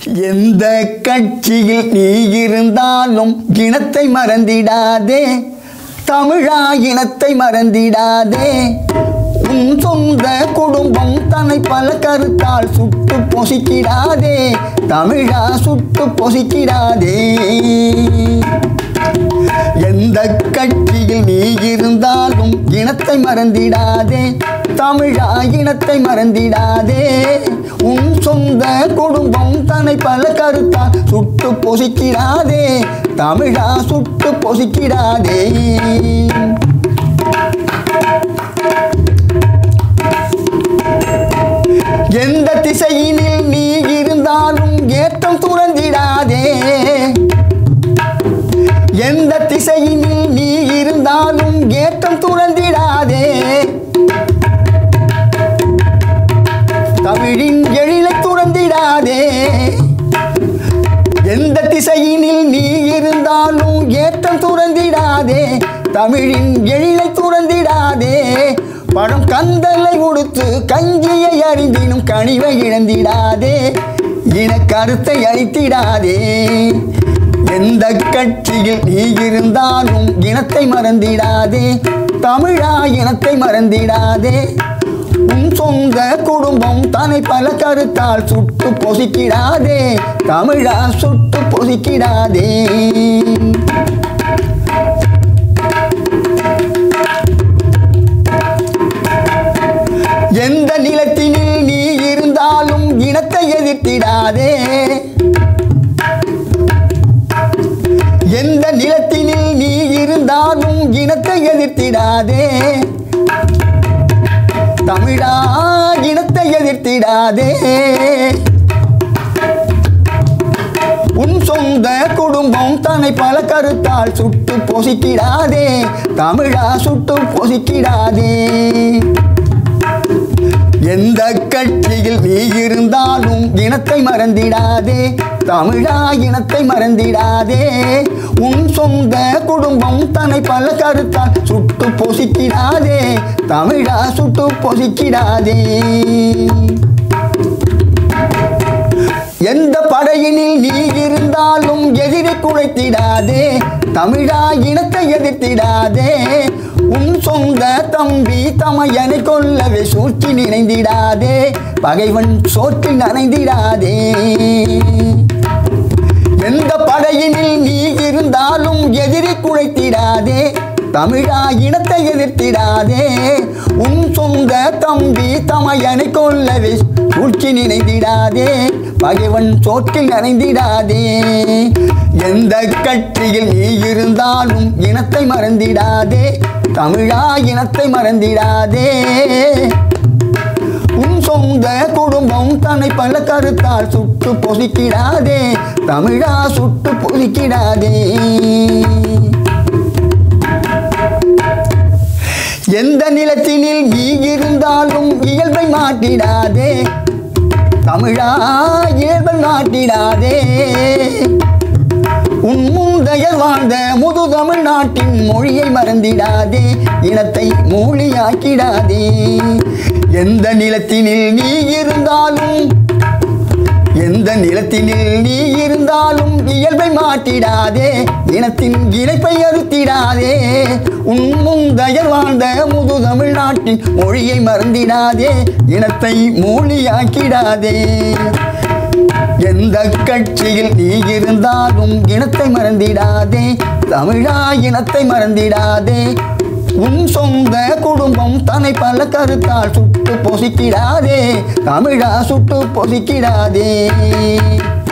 எந்த கட்சியில் நீ இருந்தாலும் இனத்தை மறந்திடாதே தமிழா இனத்தை மறந்திடாதே உன் சொந்த குடும்பம் தன்னை பல கருத்தால் சுட்டு பொசிக்கிடாதே தமிழா சுட்டு பொசிக்கிடாதே எந்த கட்சியில் நீ இருந்தாலும் இனத்தை மறந்திடாதே தமிழா இனத்தை மறந்திடாதே உன் சொந்த குடும்பம் தன்னை பல கருத்தால் சுட்டு பொசிக்கிடாதே தமிழா சுட்டு பொசிக்கிடாதே எந்த திசையினில் நீ இருந்தாலும் ஏற்றம் துறந்திடாதே எந்த திசையினில் நீ இருந்தாலும் ஏற்றம் துறந்திடாதே தமிழின் எழிலை துறந்திடாதே எந்த திசையினில் நீ இருந்தாலும் ஏற்றம் துறந்திடாதே தமிழின் எழிலை துறந்திடாதே பழம் கந்தலை உடுத்து கஞ்சியை அறிந்தினும் கனிவை இழந்திடாதே இன கருத்தை அழித்திடாதே எந்த கட்சியில் நீ இருந்தாலும் இனத்தை மறந்திடாதே தமிழா இனத்தை மறந்திடாதே உன் சொந்த குடும்பம் தன்னை பல கருத்தால் சுட்டு பொசிக்கிடாதே தமிழா சுட்டு பொசிக்கிடாதே எந்த நிலத்தினில் நீ இருந்தாலும் இனத்தை எதிர்த்திடாதே எந்த நிலத்தினில் நீ இருந்தாலும் இனத்தை எதிர்த்திடாதே தமிழா இனத்தை எதிர்த்திடாதே உன் சொந்த குடும்பம் தன்னை பல கருத்தால் சுட்டு பொசிக்கிடாதே தமிழா சுட்டு பொசிக்கிடாதே எந்த கட்சியில் நீ இருந்தாலும் இனத்தை மறந்திடாதே தமிழா இனத்தை மறந்திடாதே உன் சொந்த குடும்பம் தன்னை பல கருத்தால் சுட்டு பொசிக்கிடாதே தமிழா சுட்டு பொசிக்கிடாதே எந்த படையினில் நீ இருந்தாலும் எதிரை குழைத்திடாதே தமிழா இனத்தை எதிர்த்திடாதே உன் சொந்த தம்பி தமையனை கொல்லவே சூழ்ச்சி நினைந்திடாதே பகைவன் சோற்றில் நனைந்திடாதே எந்த படையினில் நீ இருந்தாலும் எதிரி குழைத்திடாதே தமிழா இனத்தை எதிர்த்திடாதே உன் சொந்த தம்பி தமையனை கொல்லவே சூழ்ச்சி நினைந்திடாதே பகைவன் சோற்றில் நனைந்திடாதே எந்த கட்சியில் நீ இருந்தாலும் இனத்தை மறந்திடாதே தமிழா இனத்தை மறந்திடாதே உன் சொந்த குடும்பம் தன்னை பல கருத்தால் சுட்டு பொசிக்கிடாதே தமிழா சுட்டு பொசிக்கிடாதே எந்த நிலத்தினில் நீ இருந்தாலும் இயல்பை மாட்டிடாதே தமிழா இயல்பை மாட்டிடாதே உன் முந்தையர் வாழ்ந்த முது தமிழ்நாட்டின் மொழியை மறந்திடாதே இனத்தை மூலியாக்கிடாதே எந்த நிலத்தினில் நீ இருந்தாலும் எந்த நிலத்தினில் நீ இருந்தாலும் இயல்பை மாட்டிடாதே இனத்தின் இணைப்பை அறுத்திடாதே உன் முந்தையர் வாழ்ந்த முது தமிழ்நாட்டின் மொழியை மறந்திடாதே இனத்தை மூலியாக்கிடாதே எந்த கட்சியில் நீ இருந்தாலும் இனத்தை மறந்திடாதே தமிழா இனத்தை மறந்திடாதே உன் சொந்த குடும்பம் தன்னை பல கருத்தால் சுட்டு பொசிக்கிடாதே தமிழா சுட்டு பொசிக்கிடாதே